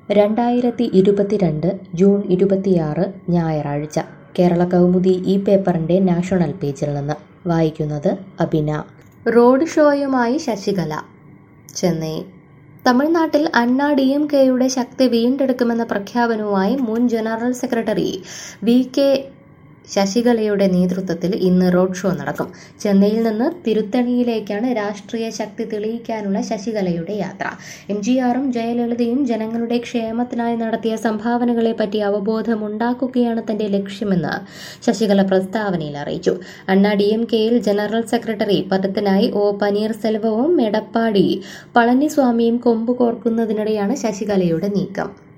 രണ്ടായിരത്തി ഇരുപത്തിരണ്ട് ജൂൺ ഇരുപത്തിയാറ് ഞായറാഴ്ച കേരള കൗമുദി ഈ പേപ്പറിൻ്റെ നാഷണൽ പേജിൽ നിന്ന് വായിക്കുന്നത് അബിന റോഡ് ഷോയുമായി ശശികല ചെന്നൈ തമിഴ്നാട്ടിൽ അണ്ണാ ഡി എം കെയുടെ ശക്തി വീണ്ടെടുക്കുമെന്ന പ്രഖ്യാപനവുമായി മുൻ ജനറൽ സെക്രട്ടറി വി കെ ശശികലയുടെ നേതൃത്വത്തിൽ ഇന്ന് റോഡ് ഷോ നടക്കും ചെന്നൈയിൽ നിന്ന് തിരുത്തണിയിലേക്കാണ് രാഷ്ട്രീയ ശക്തി തെളിയിക്കാനുള്ള ശശികലയുടെ യാത്ര എം ജി ആറും ജയലളിതയും ജനങ്ങളുടെ ക്ഷേമത്തിനായി നടത്തിയ സംഭാവനകളെപ്പറ്റി അവബോധമുണ്ടാക്കുകയാണ് തന്റെ ലക്ഷ്യമെന്ന് ശശികല പ്രസ്താവനയിൽ അറിയിച്ചു അണ്ണാ ഡി എം കെയിൽ ജനറൽ സെക്രട്ടറി പദത്തിനായി ഒ പനീർസെൽവവും എടപ്പാടി പളനിസ്വാമിയും കൊമ്പ് കോർക്കുന്നതിനിടെയാണ് ശശികലയുടെ നീക്കം